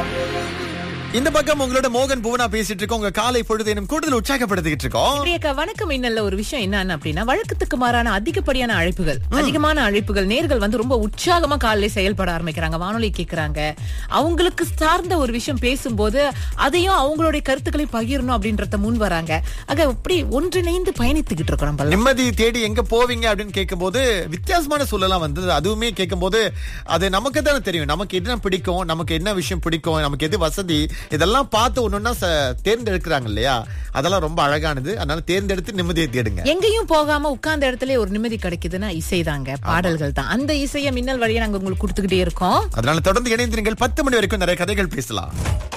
இந்த பக்கம் உங்களோட மோகன் புவனா பேசிட்டு இருக்கோம் உங்க காலை பொழுதேனும் கூடுதல் உற்சாகப்படுத்திக்கிட்டு இருக்கோம் பிரியக்கா வணக்கம் இன்னல்ல ஒரு விஷயம் என்னன்னு அப்படின்னா வழக்கத்துக்கு மாறான அதிகப்படியான அழைப்புகள் அதிகமான அழைப்புகள் நேர்கள் வந்து ரொம்ப உற்சாகமா காலையில செயல்பட ஆரம்பிக்கிறாங்க வானொலி கேக்குறாங்க அவங்களுக்கு சார்ந்த ஒரு விஷயம் பேசும்போது அதையும் அவங்களுடைய கருத்துக்களை பகிரணும் அப்படின்றத முன் வராங்க ஆக இப்படி ஒன்றிணைந்து பயணித்துக்கிட்டு இருக்கோம் நம்ம எல்லாம். நிம்மதி தேடி எங்க போவீங்க அப்படின்னு கேட்கும்போது வித்தியாசமான சூழலாம் வந்தது அதுவுமே கேட்கும்போது அது நமக்கு தானே தெரியும் நமக்கு என்ன பிடிக்கும் நமக்கு என்ன விஷயம் பிடிக்கும் நமக்கு எது வசதி இதெல்லாம் பார்த்து ஒன்னொன்னா தேர்ந்தெடுக்கிறாங்க இல்லையா அதெல்லாம் ரொம்ப அழகானது அதனால தேர்ந்தெடுத்து நிம்மதியை தேடுங்க எங்கேயும் போகாம உட்கார்ந்த இடத்துல ஒரு நிம்மதி கிடைக்குதுன்னா இசைதாங்க பாடல்கள் தான் அந்த இசையை மின்னல் வழியா நாங்க உங்களுக்கு கொடுத்துக்கிட்டே இருக்கோம் அதனால தொடர்ந்து இணைந்திருங்கள் பத்து மணி வரைக்கும் நிறைய கதைகள் பேசலாம்